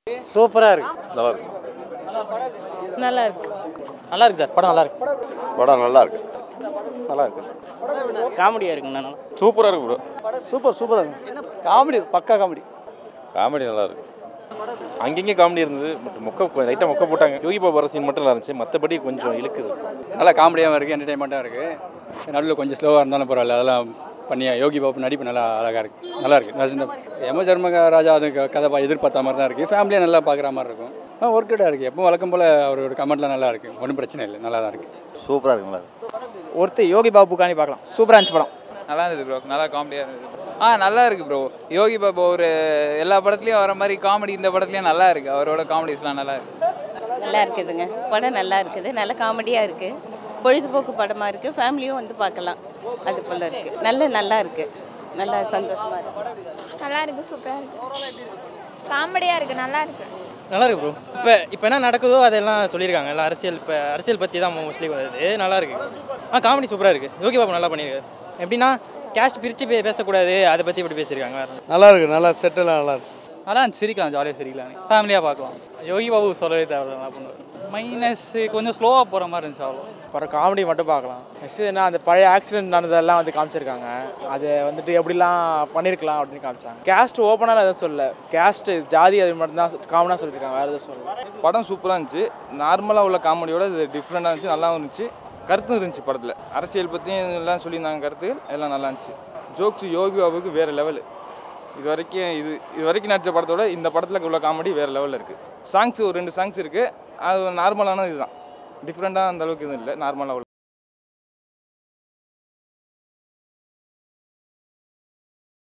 சூப்பராக இருக்கு நல்லா இருக்கு நல்லா இருக்கு நல்லா இருக்கு சார் படம் நல்லா இருக்கு படம் நல்லா இருக்கு நல்லா இருக்கு காமெடியாக இருக்குங்கண்ணா நல்லா சூப்பராக இருக்கு ப்ரோ சூப்பர் சூப்பராக இருக்கு காமெடி பக்கா காமெடி காமெடி நல்லா இருக்கு அங்கங்கே காமெடி இருந்தது பட் மொக்க லைட்டாக மொக்க போட்டாங்க யோகி பாபு வர சீன் மட்டும் நல்லா இருந்துச்சு மற்றபடி கொஞ்சம் இழுக்குது நல்லா காமெடியாகவும் இருக்குது என்டர்டைன்மெண்ட்டாக இருக்குது நடுவில் கொஞ்சம் ஸ்லோவாக இருந்தாலும் பரவாயில்ல அதெல்லாம் பண்ணி யோகி பாபு நடிப்பு நல்லா அழகாக இருக்குது நல்லா இருக்குது நான் இந்த யம ஜர்மக ராஜா அது க- கதை பா- எதிர்பார்த்த மாதிரி தான் இருக்குது ஃபேமிலியாக நல்லா பார்க்குற மாதிரி இருக்கும் ஆ ஒர்க் அவுட்டாக இருக்குது எப்பவும் வழக்கம் போல் அவரோட கமெண்ட்லாம் நல்லா இருக்குது ஒன்றும் பிரச்சனை இல்லை நல்லா தான் இருக்குது சூப்பராக இருக்கு நல்லா இருக்கு ஒருத்தர் யோகி பாபு காணி பார்க்கலாம் சூப்பராக இருந்துச்சு படம் நல்லா இருந்தது ப்ரோ நல்லா காமெடியாக இருந்தது ஆ நல்லா இருக்கு ப்ரோ யோகி பாபு ஒரு எல்லா படத்துலையும் வர மாதிரி காமெடி இந்த படத்துலையும் நல்லா இருக்கு அவரோட காமெடிஸ்லாம் நல்லா இருக்கு நல்லா இருக்குதுங்க படம் நல்லா இருக்குது நல்ல காமெடியாக இருக்குது பொழுதுபோக்கு படமாக இருக்குது ஃபேமிலியும் வந்து பார்க்கலாம் அது போல் இருக்குது நல்ல நல்லா இருக்குது நல்லா சந்தோஷமாக இருக்குது நல்லா இருக்கு சூப்பராக இருக்கு காமெடியாக இருக்கு நல்லா இருக்கு நல்லா இருக்கு ப்ரோ இப்போ இப்போ என்ன நடக்குதோ அதெல்லாம் சொல்லியிருக்காங்க எல்லாம் அரசியல் இப்போ அரசியல் பற்றி தான் மோஸ்ட்லி வருது நல்லா இருக்கு ஆ காமெடி சூப்பராக இருக்கு யோகி பாபு நல்லா பண்ணியிருக்காரு எப்படின்னா கேஸ்ட் பிரித்து பே பேசக்கூடாது அதை பற்றி இப்படி பேசியிருக்காங்க வேறு நல்லா இருக்கு நல்லா செட்டெல்லாம் நல்லா இருக்கு நல்லா இருந்துச்சு சிரிக்கலாம் ஜாலியாக சிரிக்கலாம் ஃபேமிலியாக பார்க்கலாம் யோகி பாபு சொல்லவே தேவையில்ல நல்லா பண்ணுவார் மைனஸ் கொஞ்சம் ஸ்லோவாக போகிற மாதிரி இருந்துச்சு அவ்வளோ அப்புறம் காமெடி மட்டும் பார்க்கலாம் நெக்ஸ்ட் என்ன அந்த பழைய ஆக்சிடென்ட் நடந்ததெல்லாம் வந்து காமிச்சிருக்காங்க அதை வந்துட்டு எப்படிலாம் பண்ணியிருக்கலாம் அப்படின்னு காமிச்சாங்க கேஸ்ட் ஓப்பனாக எதுவும் சொல்லல கேஸ்ட் ஜாதி அது மட்டும் தான் காமனாக சொல்லியிருக்காங்க வேறு எதுவும் சொல்லல படம் சூப்பராக இருந்துச்சு நார்மலாக உள்ள காமெடியோட இது டிஃப்ரெண்ட்டாக இருந்துச்சு நல்லாவும் இருந்துச்சு கருத்தும் இருந்துச்சு படத்தில் அரசியல் பற்றியும் எல்லாம் சொல்லியிருந்தாங்க கருத்துகள் எல்லாம் நல்லா இருந்துச்சு ஜோக்ஸ் யோகி பாபுக்கு வேறு லெவலு இது வரைக்கும் இது இது வரைக்கும் நடித்த படத்தோட இந்த படத்தில் உள்ள காமெடி வேறு லெவலில் இருக்குது சாங்ஸ் ஒரு ரெண்டு சாங்ஸ் இருக்குது அது நார்மலான இதுதான் டிஃப்ரெண்ட்டாக அந்த அளவுக்கு எதுவும் இல்லை நார்மலாக உள்ள